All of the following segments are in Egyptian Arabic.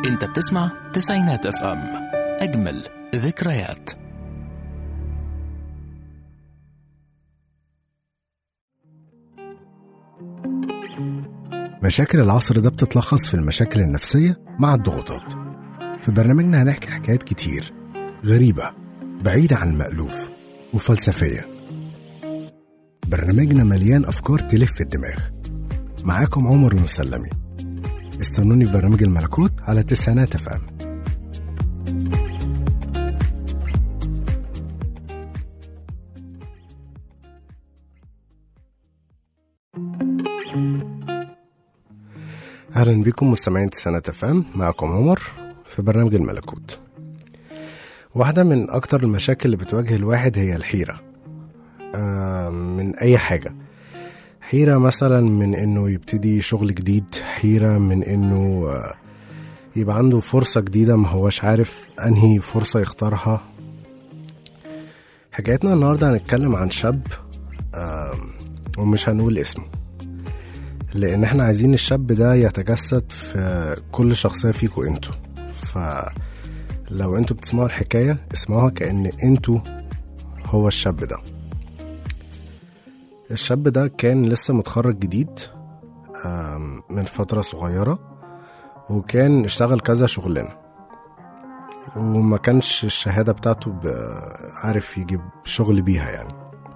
انت بتسمع تسعينات اف ام اجمل ذكريات مشاكل العصر ده بتتلخص في المشاكل النفسية مع الضغوطات في برنامجنا هنحكي حكايات كتير غريبة بعيدة عن المألوف وفلسفية برنامجنا مليان أفكار تلف الدماغ معاكم عمر المسلمي استنوني في برنامج الملكوت على تسعينات اف ام اهلا بكم مستمعين تسعينات اف ام معكم عمر في برنامج الملكوت واحدة من أكتر المشاكل اللي بتواجه الواحد هي الحيرة آه من أي حاجة حيرة مثلا من إنه يبتدي شغل جديد حيرة من إنه آه يبقى عنده فرصة جديدة ما هوش عارف أنهي فرصة يختارها حكايتنا النهاردة هنتكلم عن شاب آه ومش هنقول اسمه لأن احنا عايزين الشاب ده يتجسد في كل شخصية فيكوا انتوا فلو انتوا بتسمعوا الحكاية اسمعوها كأن انتوا هو الشاب ده الشاب ده كان لسه متخرج جديد آم، من فترة صغيرة وكان اشتغل كذا شغلانة وما كانش الشهادة بتاعته ب- عارف يجيب شغل بيها يعني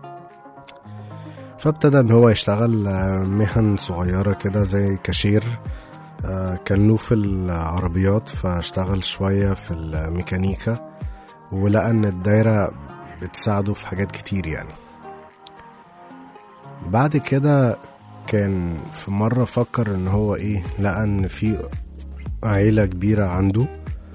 فابتدى ان هو يشتغل آه، مهن صغيرة كده زي كاشير آه، كان له في العربيات فاشتغل شوية في الميكانيكا ولقى ان الدايرة بتساعده في حاجات كتير يعني بعد كده كان في مرة فكر ان هو ايه لقى ان في عيلة كبيرة عنده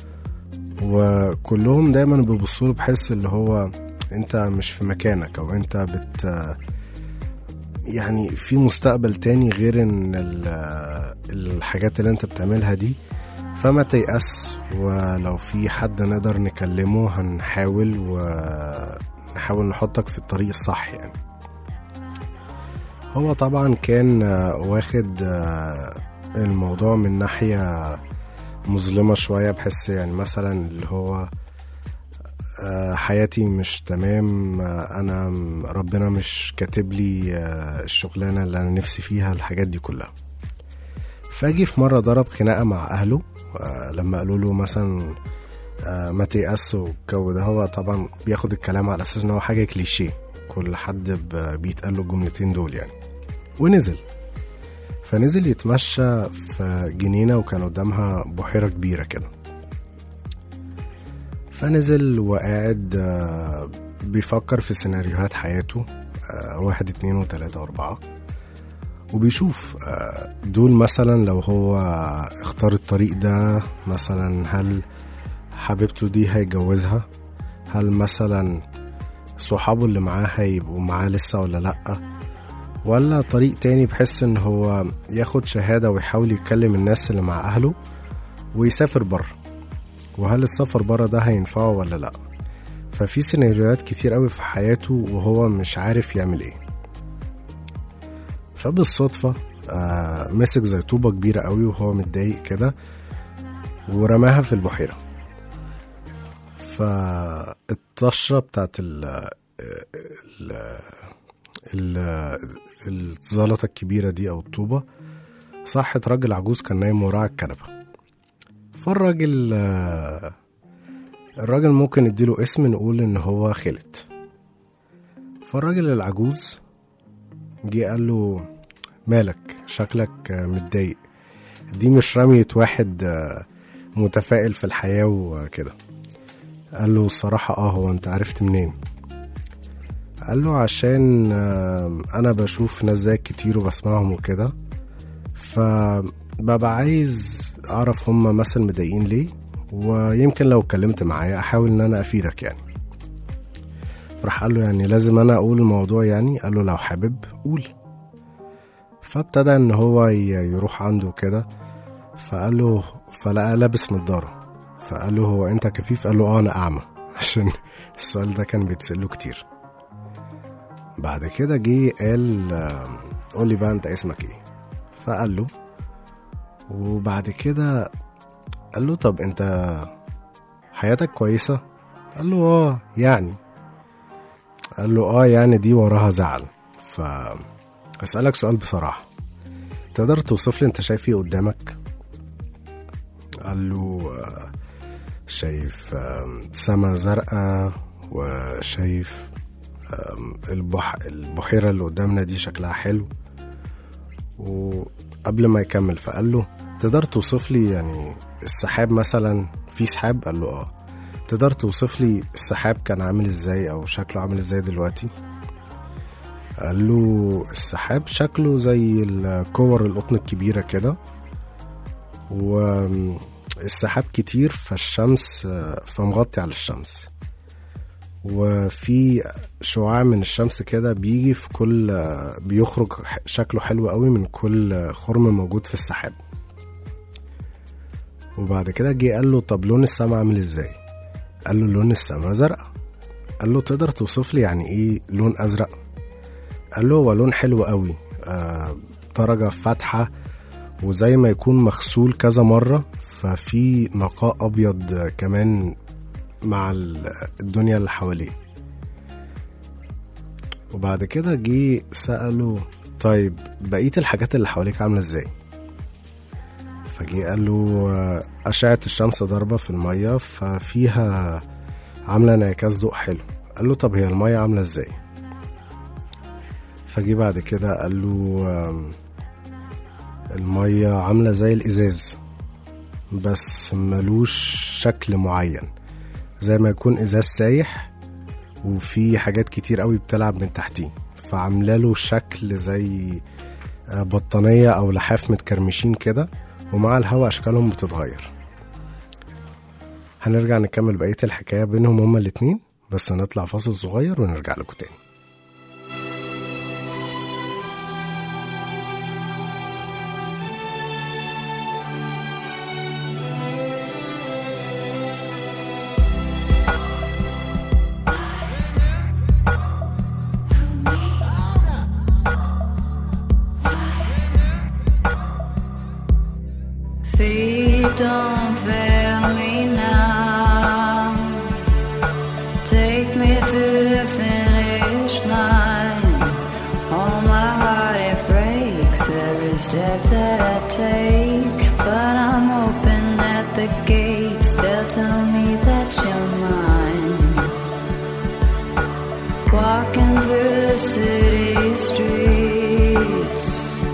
وكلهم دايما بيبصوا له بحس اللي هو انت مش في مكانك او انت بت يعني في مستقبل تاني غير ان ال- الحاجات اللي انت بتعملها دي فما تيأس ولو في حد نقدر نكلمه هنحاول ونحاول نحطك في الطريق الصح يعني هو طبعا كان آه، واخد آه، الموضوع من ناحية مظلمة شوية بحس يعني مثلا اللي هو آه، حياتي مش تمام آه، انا م- ربنا مش كاتب لي آه، الشغلانه اللي انا نفسي فيها الحاجات دي كلها فاجي في مره ضرب خناقه مع اهله آه، لما قالوا له مثلا آه، ما تيأس والجو ده هو طبعا بياخد الكلام على اساس ان هو حاجه كليشيه كل حد ب- بيتقال له الجملتين دول يعني ونزل فنزل يتمشى في جنينه وكان قدامها بحيره كبيره كده فنزل وقاعد آه، بيفكر في سيناريوهات حياته آه، واحد اتنين وتلاتة واربعة وبيشوف آه، دول مثلا لو هو اختار الطريق ده مثلا هل حبيبته دي هيجوزها هل مثلا صحابه اللي معاه هيبقوا معاه لسه ولا لأ ولا طريق تاني بحس ان هو ياخد شهادة ويحاول يكلم الناس اللي مع اهله ويسافر بره وهل السفر بره ده هينفعه ولا لا ففي سيناريوهات كتير قوي في حياته وهو مش عارف يعمل ايه فبالصدفة آه مسك زي طوبة كبيرة قوي وهو متضايق كده ورماها في البحيرة فالطشرة بتاعت ال ال ال الزلطة الكبيرة دي أو الطوبة صحت راجل عجوز كان نايم وراه على الكنبة فالراجل آه، الراجل ممكن نديله اسم نقول ان هو خالد فالراجل العجوز جه قال له مالك شكلك آه، متضايق دي مش رمية واحد آه، متفائل في الحياة وكده قال له الصراحة اه هو انت عرفت منين قال له عشان آه، انا بشوف ناس زيك كتير وبسمعهم وكده فببقى عايز اعرف هم مثلا مضايقين ليه ويمكن لو اتكلمت معايا احاول ان انا افيدك يعني راح قال له يعني لازم انا اقول الموضوع يعني قال له لو حابب قول فابتدى ان هو ي- يروح عنده كده فقال له فلقى لابس نظارة فقال له هو انت كفيف قال له اه انا اعمى عشان السؤال ده كان بيتسأله كتير بعد كده جه قال آم، قول لي بقى انت اسمك ايه فقال له وبعد كده قال له طب انت حياتك كويسة قال له اه يعني قال له اه يعني دي وراها زعل ف اسألك سؤال بصراحة تقدر توصف لي انت شايف ايه قدامك قال له آه، شايف آم، سما زرقاء وشايف آم، البح... البحيرة اللي قدامنا دي شكلها حلو وقبل ما يكمل فقال له تقدر توصف لي يعني السحاب مثلا في سحاب قال له اه تقدر توصف لي السحاب كان عامل ازاي او شكله عامل ازاي دلوقتي قال له السحاب شكله زي الكور القطن الكبيرة كده والسحاب كتير فالشمس فمغطي على الشمس وفي شعاع من الشمس كده بيجي في كل بيخرج شكله حلو قوي من كل خرم موجود في السحاب وبعد كده جه قال له طب لون السما عامل ازاي قال له لون السما زرقاء قال له تقدر توصف لي يعني ايه لون ازرق قال له هو لون حلو قوي آه درجة فاتحة وزي ما يكون مغسول كذا مرة ففي نقاء أبيض كمان مع ال- الدنيا اللي حواليه وبعد كده جه سأله طيب بقية الحاجات اللي حواليك عاملة ازاي فجه قال له آه، أشعة الشمس ضاربة في المية ففيها عاملة انعكاس ضوء حلو قال له طب هي المية عاملة ازاي فجه بعد كده قال له آم، المية عاملة زي الإزاز بس ملوش شكل معين زي ما يكون إزاز سايح وفي حاجات كتير قوي بتلعب من تحتيه فعامله له شكل زي آه، بطانية أو لحاف متكرمشين كده ومع الهواء أشكالهم بتتغير هنرجع نكمل بقية الحكاية بينهم هما الاتنين بس هنطلع فاصل صغير ونرجع لكم تاني Feet don't fail me now. Take me to the finish line. Oh, my heart it breaks every step that I take. But I'm open at the gates. They'll tell me that you're mine. Walking through the city streets.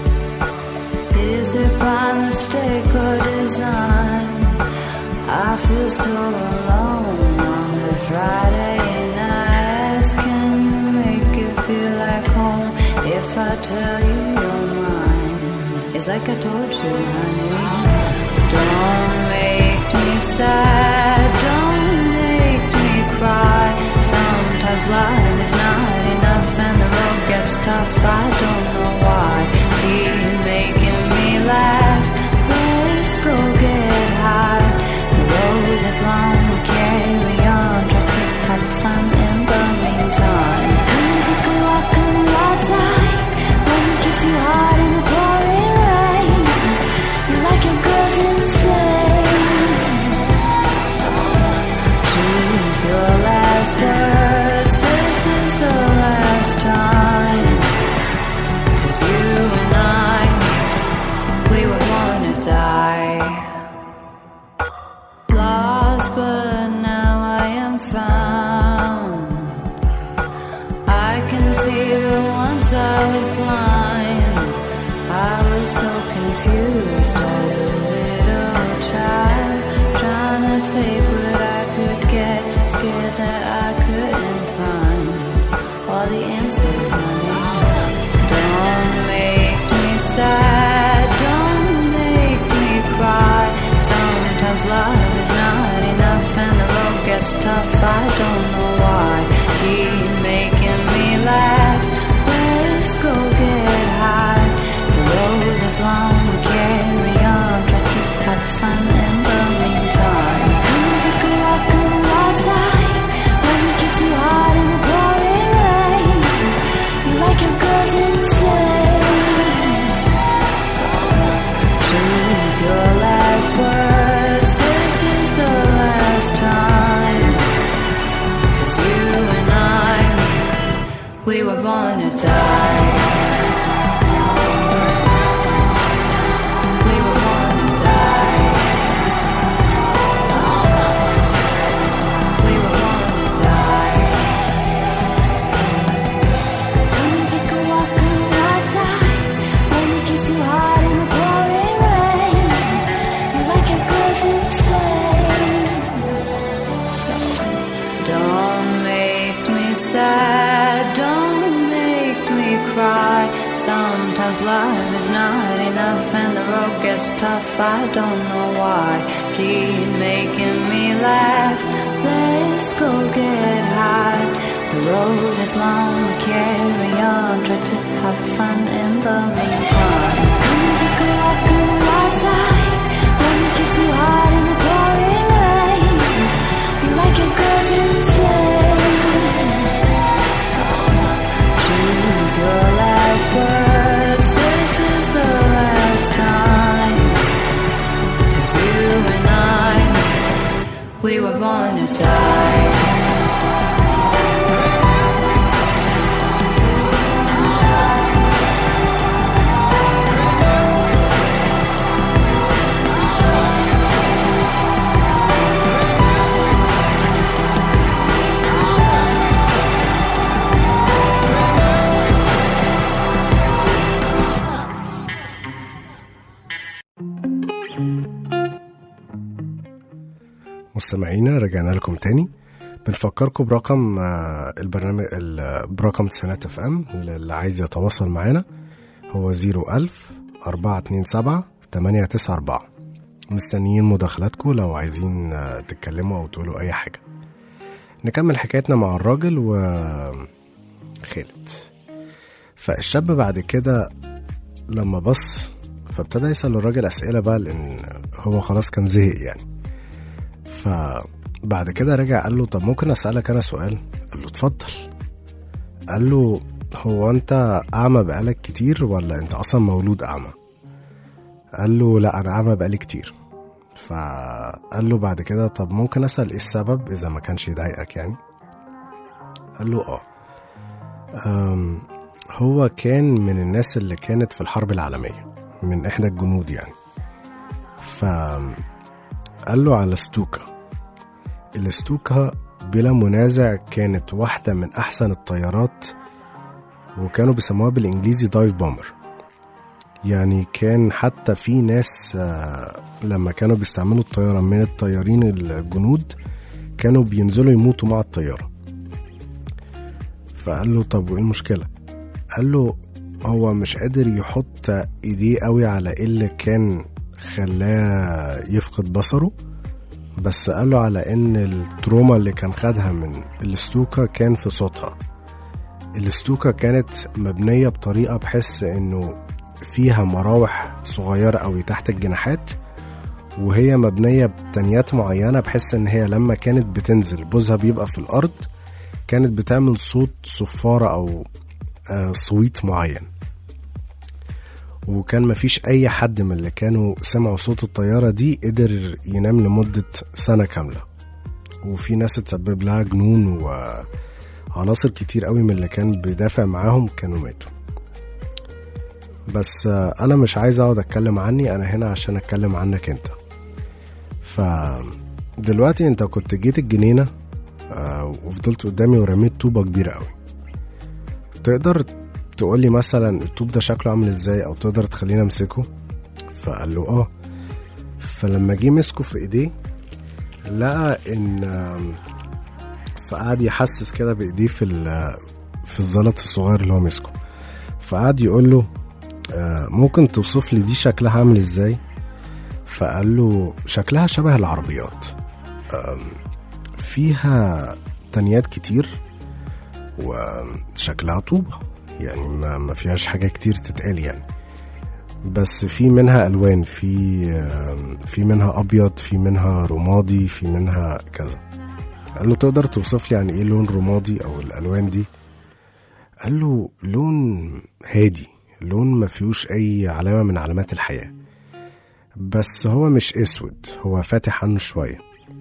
Is it by mistake or design? I feel so alone on the Friday nights. Can you make it feel like home if I tell you you're mine? It's like I told you, honey. Don't make me sad, don't make me cry. Sometimes life is not enough and the road gets tough. I don't know why. Keep making me laugh. Let's go get high. The road is long, we'll carry on. Try to have fun in the meantime. Come take a walk on the outside. Let me kiss you hard in the pouring rain. You like your girls insane. Choose your last words. This is the last time. 'Cause you and I, we were born to die. Lost, but now I am found. I can see, but once I was blind. I was so confused as a little child, trying to take what I could get, scared that I couldn't find all the answers, honey. Don't make me sad, don't make me cry. Sometimes love is not enough and the road gets tough. I don't know why. Keep making me laugh. Let's go get high. The road is long, we carry on. Try to have fun in the meantime. Come take a walk on the outside. Let me kiss you hard in the pouring rain. You like your girls insane. Choose your last words. gets tough, I don't know why. Keep making me laugh. Let's go get high. The road is long, carry on. Try to have fun in the meantime. Come take a walk on the outside. Let me kiss you hard in the pouring rain. You like your girls insane. So choose your last words. This is the last time. 'Cause you and I, we were born to die. مستمعينا رجعنا لكم تاني بنفكركم برقم آه، البرنامج ال- برقم سنات اف ام اللي عايز يتواصل معانا هو 01000 427 894 مستنيين مداخلاتكم لو عايزين آه، تتكلموا او تقولوا اي حاجه نكمل حكايتنا مع الراجل و خالد فالشاب بعد كده لما بص فابتدى يسأل الراجل أسئلة بقى لأن هو خلاص كان زهق يعني فبعد كده رجع قال له طب ممكن اسالك انا سؤال قال له اتفضل قال له هو انت اعمى بقالك كتير ولا انت اصلا مولود اعمى قال له لا انا اعمى بقالي كتير فقال له بعد كده طب ممكن اسال ايه السبب اذا ما كانش يضايقك يعني قال له اه أم، هو كان من الناس اللي كانت في الحرب العالمية من إحدى الجنود يعني فقال له على ستوكا الاستوكا بلا منازع كانت واحدة من أحسن الطيارات وكانوا بيسموها بالإنجليزي دايف بومر يعني كان حتى في ناس آه، لما كانوا بيستعملوا الطيارة من الطيارين الجنود كانوا بينزلوا يموتوا مع الطيارة فقال له طب وايه المشكلة قال له هو مش قادر يحط ايديه قوي على ايه اللي كان خلاه يفقد بصره بس قال له على ان التروما اللي كان خدها من الاستوكا كان في صوتها الاستوكا كانت مبنية بطريقة بحس انه فيها مراوح صغيرة قوي تحت الجناحات وهي مبنية بتنيات معينة بحس ان هي لما كانت بتنزل بوزها بيبقى في الارض كانت بتعمل صوت صفارة او آه، صويت معين وكان مفيش اي حد من اللي كانوا سمعوا صوت الطيارة دي قدر ينام لمدة سنة كاملة وفي ناس اتسبب لها جنون وعناصر كتير قوي من اللي كان بيدافع معاهم كانوا ماتوا بس آه، انا مش عايز اقعد اتكلم عني انا هنا عشان اتكلم عنك انت ف دلوقتي انت كنت جيت الجنينة آه، وفضلت قدامي ورميت طوبة كبيرة قوي تقدر تقولي مثلا الطوب ده شكله عامل ازاي او تقدر تخليني امسكه فقال له اه فلما جه مسكه في ايديه لقى ان آم، فقعد يحسس كده بايديه في ال- في الزلط الصغير اللي هو مسكه فقعد يقول له آه، ممكن توصف لي دي شكلها عامل ازاي فقال له شكلها شبه العربيات آم، فيها تنيات كتير وشكلها طوبة يعني ما ما فيهاش حاجة كتير تتقال يعني بس في منها ألوان في آم، في منها أبيض في منها رمادي في منها كذا قال له تقدر توصف لي يعني ايه لون رمادي او الالوان دي قال له لون هادي لون ما فيهوش اي علامه من علامات الحياه بس هو مش اسود هو فاتح عنه شويه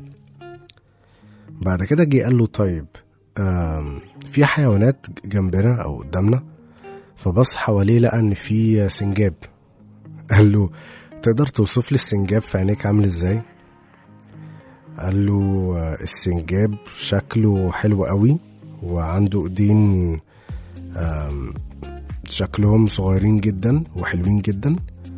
بعد كده جه قال له طيب آم، في حيوانات جنبنا او قدامنا فبص حواليه لقى ان في سنجاب قال له تقدر توصف لي السنجاب في عينيك عامل ازاي قال له آه، السنجاب شكله حلو قوي وعنده ايدين آم، شكلهم صغيرين جدا وحلوين جدا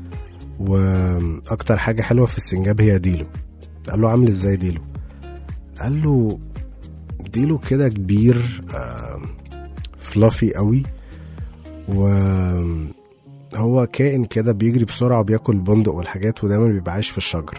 واكتر حاجة حلوة في السنجاب هي ديله قال له عامل ازاي ديله قال له ديله كده كبير آم، فلافي قوي و هو كائن كده بيجري بسرعة وبياكل البندق والحاجات ودايما بيبقى عايش في الشجر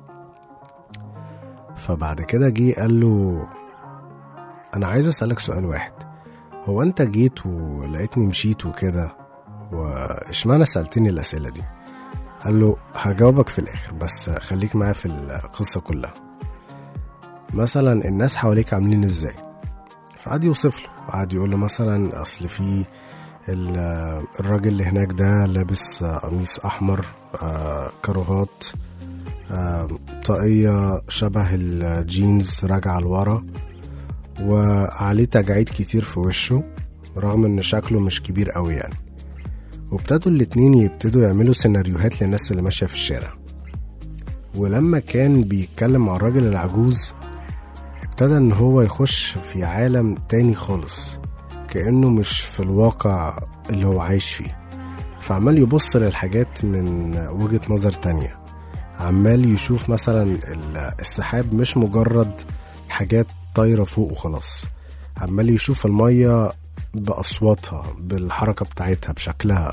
فبعد كده جه قال له أنا عايز أسألك سؤال واحد هو أنت جيت ولقيتني مشيت وكده واشمعنى سألتني الأسئلة دي قال له هجاوبك في الآخر بس خليك معايا في القصة كلها مثلا الناس حواليك عاملين ازاي فقعد يوصف له قعد يقول له مثلا اصل في ال- الراجل اللي هناك ده لابس آه، قميص احمر آه، كاروهات آه، طاقية شبه الجينز راجعة لورا وعليه تجاعيد كتير في وشه رغم ان شكله مش كبير قوي يعني وابتدوا الاتنين يبتدوا يعملوا سيناريوهات للناس اللي ماشية في الشارع ولما كان بيتكلم مع الراجل العجوز ابتدى ان هو يخش في عالم تاني خالص كأنه مش في الواقع اللي هو عايش فيه فعمال يبص للحاجات من وجهة نظر تانية عمال يشوف مثلا ال- السحاب مش مجرد حاجات طايرة فوق وخلاص عمال يشوف المية بأصواتها بالحركة بتاعتها بشكلها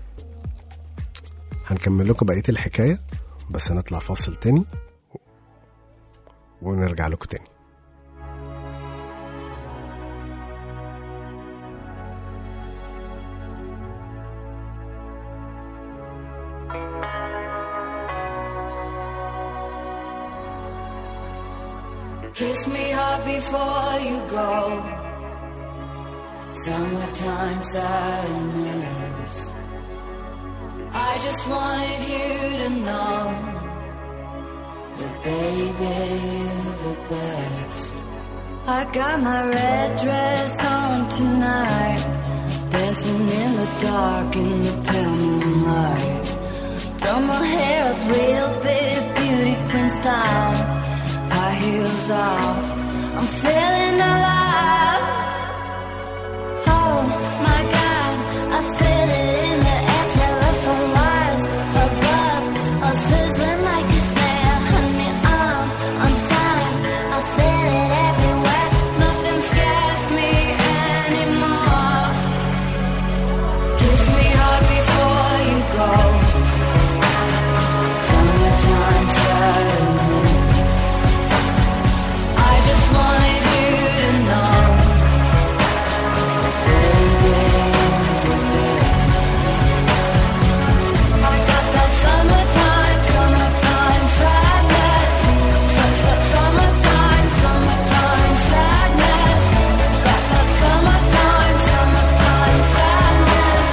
هنكمل لكم بقية الحكاية بس هنطلع فاصل تاني ونرجع لكم تاني Kiss me hard before you go. Summertime sadness. I just wanted you to know that baby you're the best. I got my red dress on tonight, dancing in the dark in the pale moonlight. Done my hair up real big, beauty queen style. High heels off, I'm feeling alive. Oh my God, I feel it in the air, telephone wires above, are sizzling like a snare. Honey, I'm on fire, I feel it everywhere. Nothing scares me anymore. Kiss me hard before you go. Summertime sadness. I just wanted you to know I got that summertime, summertime sadness. Such that summertime, summertime sadness. Got that summertime, summertime sadness.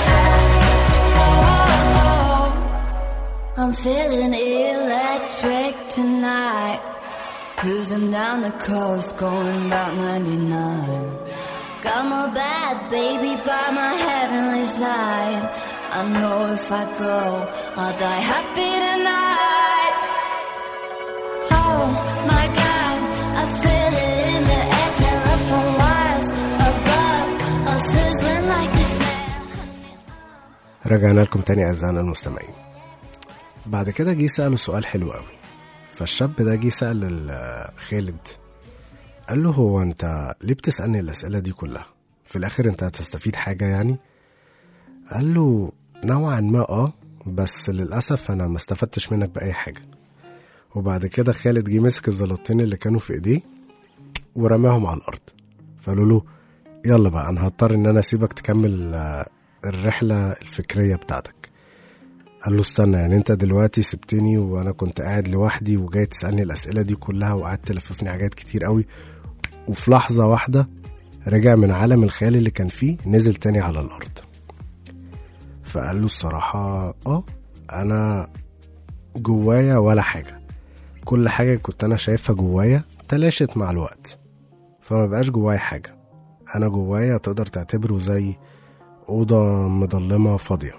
Oh, I'm feeling electric tonight. Cruising down the coast, going about 99. Got my bad baby by my heavenly side. I know if I go, I'll die happy tonight. Oh my god, I feel it in the air, telephone wires above, are sizzling like a snare. رجعنا لكم تاني أعزائنا المستمعين بعد كده جه سأله سؤال حلو قوي فالشاب ده جه سأل ال- خالد قال له هو انت ليه بتسألني الأسئلة دي كلها في الآخر انت هتستفيد حاجة يعني قال له نوعا ما اه بس للأسف أنا ما استفدتش منك بأي حاجة وبعد كده خالد جه مسك الزلطتين اللي كانوا في ايديه ورماهم على الأرض فقالوا له يلا بقى أنا هضطر إن أنا أسيبك تكمل آه، الرحلة الفكرية بتاعتك قال له استنى يعني انت دلوقتي سبتني وانا كنت قاعد لوحدي وجاي تسألني الأسئلة دي كلها وقعدت تلففني حاجات كتير قوي وفي لحظة واحدة رجع من عالم الخيال اللي كان فيه نزل تاني على الأرض فقال له الصراحة اه أنا جوايا ولا حاجة كل حاجة كنت أنا شايفها جوايا تلاشت مع الوقت فما بقاش جوايا حاجة أنا جوايا تقدر تعتبره زي أوضة مضلمة فاضية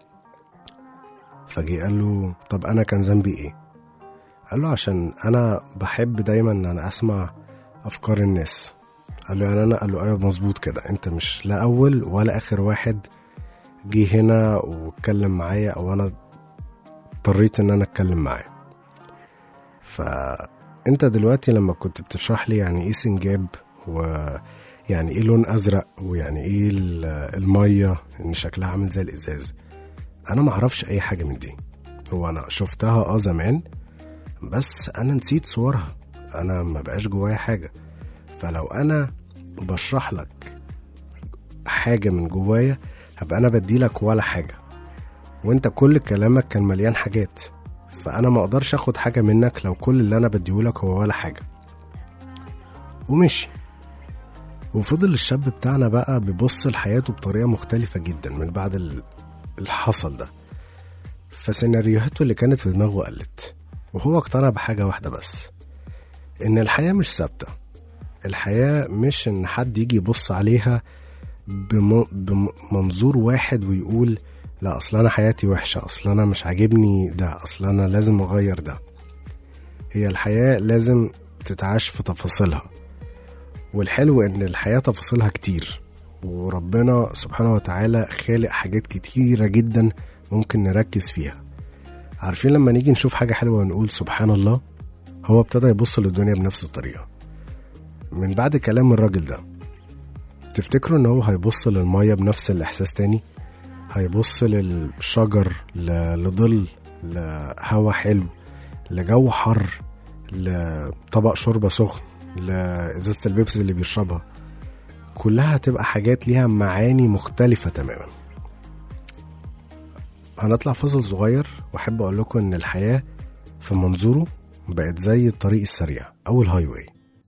فجي قال له طب أنا كان ذنبي إيه؟ قال له عشان أنا بحب دايما إن أنا أسمع أفكار الناس قال له يعني أنا قال له أيوه مظبوط كده أنت مش لا أول ولا آخر واحد جه هنا واتكلم معايا أو أنا اضطريت إن أنا أتكلم معاه فأنت دلوقتي لما كنت بتشرح لي يعني إيه سنجاب ويعني إيه لون أزرق ويعني إيه ال- المية إن شكلها عامل زي الإزاز انا معرفش اي حاجه من دي هو انا شفتها اه زمان بس انا نسيت صورها انا ما بقاش جوايا حاجه فلو انا بشرح لك حاجه من جوايا هبقى انا بديلك ولا حاجه وانت كل كلامك كان مليان حاجات فانا ما اقدرش اخد حاجه منك لو كل اللي انا بديهولك هو ولا حاجه ومشي وفضل الشاب بتاعنا بقى بيبص لحياته بطريقه مختلفه جدا من بعد ال- اللي حصل ده فسيناريوهاته اللي كانت في دماغه قلت وهو اقتنع بحاجه واحده بس ان الحياه مش ثابته الحياه مش ان حد يجي يبص عليها بم- بمنظور واحد ويقول لا اصل انا حياتي وحشه اصل انا مش عاجبني ده اصل انا لازم اغير ده هي الحياه لازم تتعاش في تفاصيلها والحلو ان الحياه تفاصيلها كتير وربنا سبحانه وتعالى خالق حاجات كتيره جدا ممكن نركز فيها عارفين لما نيجي نشوف حاجه حلوه ونقول سبحان الله هو ابتدى يبص للدنيا بنفس الطريقه من بعد كلام الراجل ده تفتكروا ان هو هيبص للميه بنفس الاحساس تاني هيبص للشجر ل- لظل لهوا حلو لجو حر لطبق شوربه سخن لازازه البيبسي اللي بيشربها كلها هتبقى حاجات ليها معاني مختلفه تماما هنطلع فاصل صغير واحب اقول لكم ان الحياه في منظوره بقت زي الطريق السريع او الهاي واي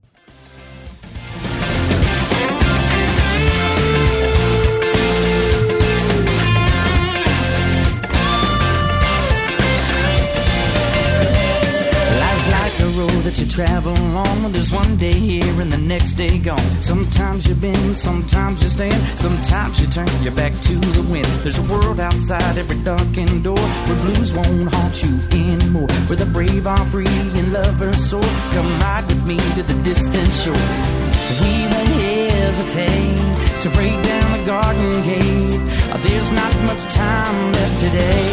Life's like a road that you travel on. There's one day here and the next day gone. Sometimes you bend, sometimes you stand, sometimes you turn your back to the wind. There's a world outside every darkened door where blues won't haunt you anymore. Where the brave are free and lovers soar. Come ride with me to the distant shore. We won't hesitate to break down the garden gate. There's not much time left today.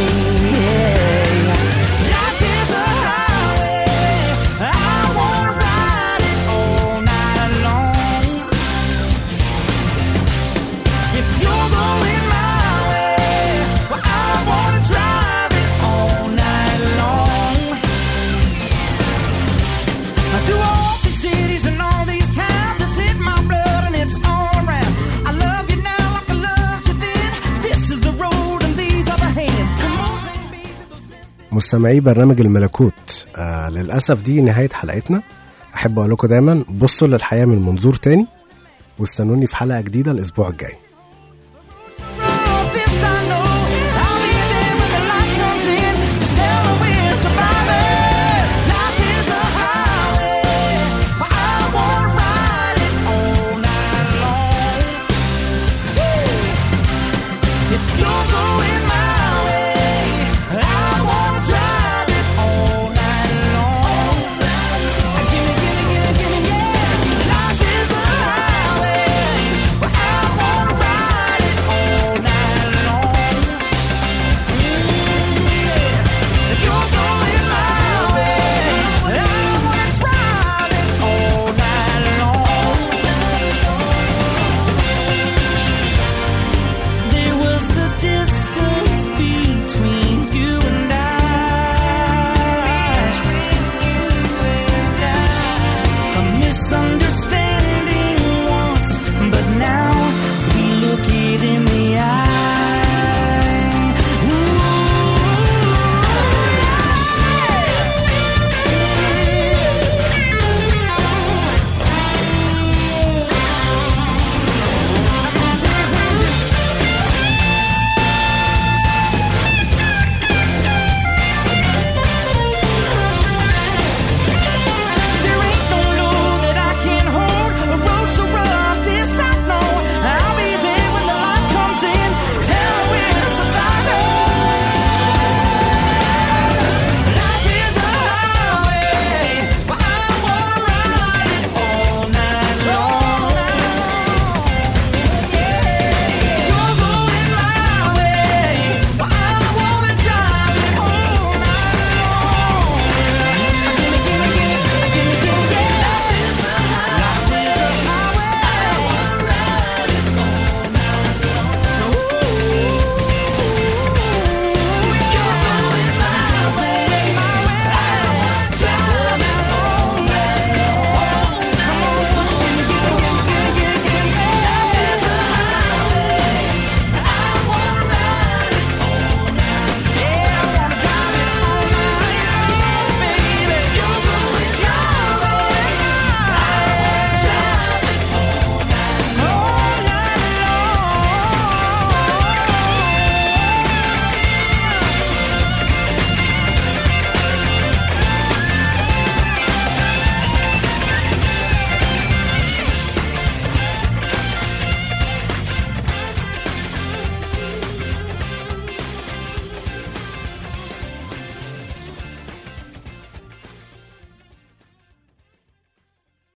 Life is a highway. I wanna ride it all night long. If you're going my way, well, I wanna drive it all night long. Through all these cities and all these towns, it's in my blood and it's all around. I love you now like I loved you then. This is the road and these are the hands. Come on, sing me to those Memphis. مستمعي برنامج الملكوت آه للأسف دي نهاية حلقتنا أحب أقول لكم دايما بصوا للحياة من منظور تاني واستنوني في حلقة جديدة الأسبوع الجاي